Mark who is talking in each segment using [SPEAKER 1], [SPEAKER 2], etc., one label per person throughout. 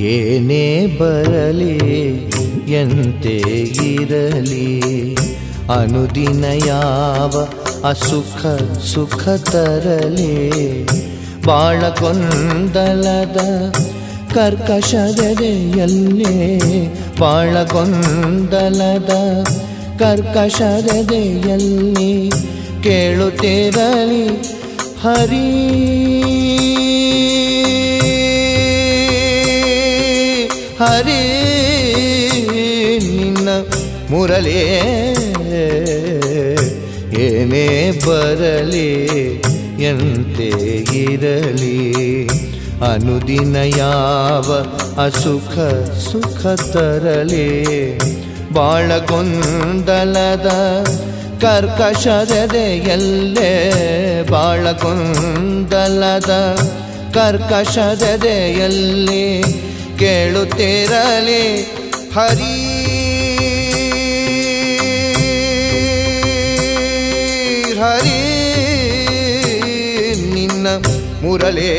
[SPEAKER 1] ಏನೇ ಬರಲಿ ಎಂತೆ ಇರಲಿ ಅನುದಿನ ಯಾವ ಅಸುಖ ಸುಖ ತರಲಿ ಬಾಳ ಗೊಂದಲದ ಕರ್ಕಶದೆಯಲ್ಲೇ ಬಾಳ ಗೊಂದಲದ ಕರ್ಕಶದೆಯಲ್ಲಿ ಕೇಳುತ್ತಿರಲಿ ಹರಿ ಹರಿ ನಿನ್ನ ಮುರಳೇ ಏನೇ ಬರಲಿ ಎಂತೆ ಇರಲಿ ಅನುದಿನ ಯಾವ ಅಸುಖ ಸುಖ ತರಲಿ ಬಾಳ ಗೊಂದಲದ ಕರ್ಕಶದೆಯಲ್ಲೇ ಬಾಳ ಗೊಂದಲದ ಕರ್ಕಶದೆಯಲ್ಲಿ ಕೇಳುತ್ತಿರಲಿ ಹರಿ ಹರಿ ನಿನ್ನ ಮುರಳೇ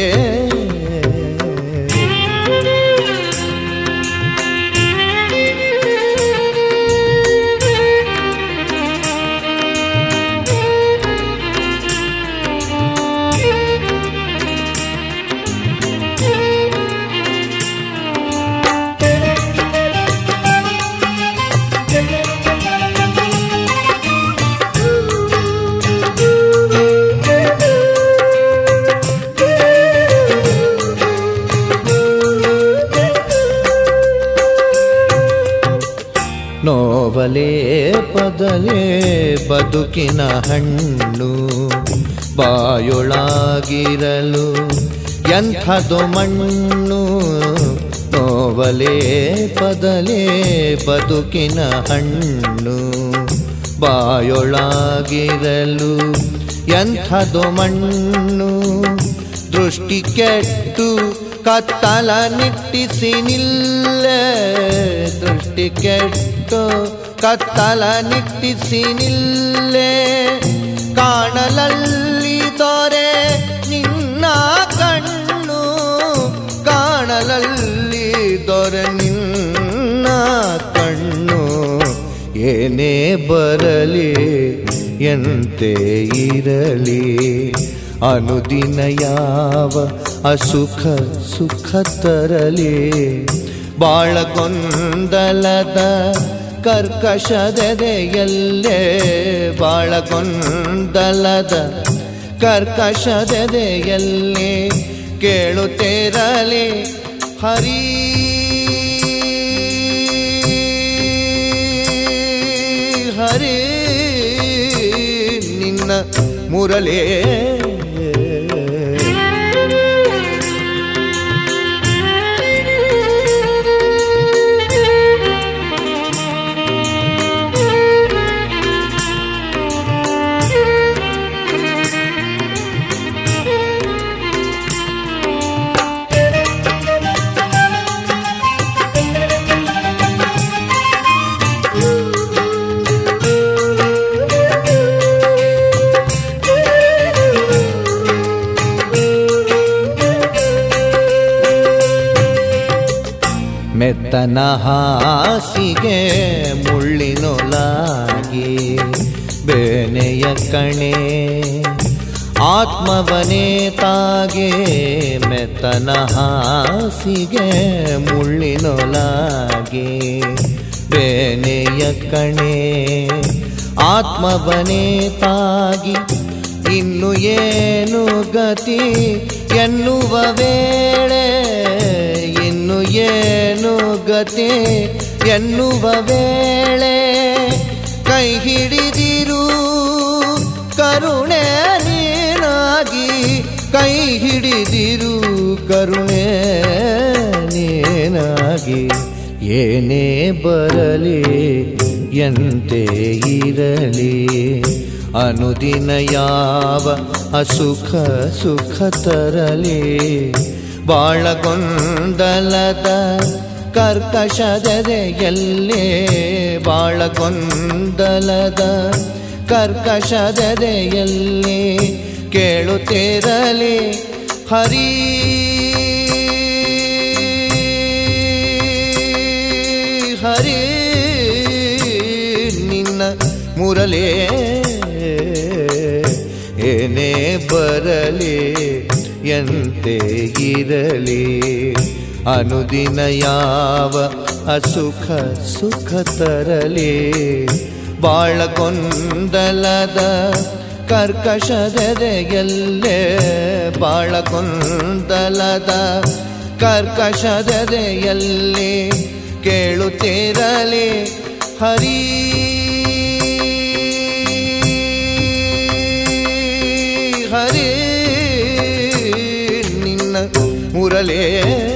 [SPEAKER 1] ನೋವಲೇ ಪದಲೇ ಬದುಕಿನ ಹಣ್ಣು ಬಾಯೊಳಗಿರಲು ಎಂಥದು ಮಣ್ಣು ನೋವಲೇ ಪದಲೇ ಬದುಕಿನ ಹಣ್ಣು ಬಾಯೊಳಗಿರಲು ಎಂಥದು ಮಣ್ಣು ದೃಷ್ಟಿ ಕೆಟ್ಟು ಕತ್ತಲ ನಿಟ್ಟಿಸಿ ನಿಲ್ಲೆ ದೃಷ್ಟಿ ಕೆಟ್ಟು ಕತ್ತಲ ನಿಟ್ಟಿಸಿ ನಿಲ್ಲೆ ಕಾಣಲಲ್ಲಿ ದೊರೆ ನಿನ್ನ ಕಣ್ಣು ಕಾಣಲಲ್ಲಿ ದೊರೆ ನಿನ್ನ ಕಣ್ಣು ಏನೇ ಬರಲಿ ಎಂತೆ ಇರಲಿ ಅನುದಿನ ಯಾವ ಅಸುಖ ಸುಖ ತರಲಿ ಬಾಳ ಗೊಂದಲದ ಕರ್ಕಶದೆಯಲ್ಲೇ ಬಾಳ ಗೊಂದಲದ ಕರ್ಕಶದೆಯಲ್ಲೇ ಕೇಳುತ್ತಿರಲಿ ಹರಿ ಹರಿ ನಿನ್ನ ಮುರಳೇ ಮೆತ್ತನ ಹಾಸಿಗೆ ಮುಳ್ಳಿನೊಲಾಗಿ ಬೇನೆಯ ಕಣೆ ಆತ್ಮವನೇ ತಾಗೆ ಮೆತ್ತನ ಹಾಸಿಗೆ ಮುಳ್ಳಿನೊಲಾಗಿ ಬೇನೆಯ ಕಣೆ ಆತ್ಮವನೇ ತಾಗಿ ಇನ್ನು ಏನು ಗತಿ ಎನ್ನುವ ವೇಳೆ ಇನ್ನು ಏನು ಗತಿ ಎನ್ನುವ ವೇಳೆ ಕೈ ಹಿಡಿದಿರು ಕರುಣೆ ನೀನಾಗಿ ಕೈ ಹಿಡಿದಿರು ಕರುಣೆ ನೀನಾಗಿ ಏನೇ ಬರಲಿ ಎಂತೆ ಇರಲಿ ಅನುದಿನ ಯಾವ ಅಸುಖ ಸುಖ ತರಲಿ ಬಾಳ ಗೊಂದಲದ ಕರ್ಕಶದೆಯಲ್ಲೇ ಬಾಳ ಗೊಂದಲದ ಕರ್ಕಶದೆಯಲ್ಲೇ ಕೇಳುತ್ತಿರಲಿ ಹರಿ ಮುರಲೇ ಏನೇ ಬರಲಿ ಎಂತೆ ಇರಲಿ ಅನುದಿನ ಯಾವ ಅಸುಖ ಸುಖ ತರಲಿ ಬಾಳ ಗೊಂದಲದ ಕರ್ಕಶದೆಯಲ್ಲೇ ಬಾಳ ಗೊಂದಲದ ಕರ್ಕಶದೆಯಲ್ಲಿ ಕೇಳುತ್ತಿರಲಿ ಹರಿ ಹರಿ ನಿನ್ನ ಮುರಲೇ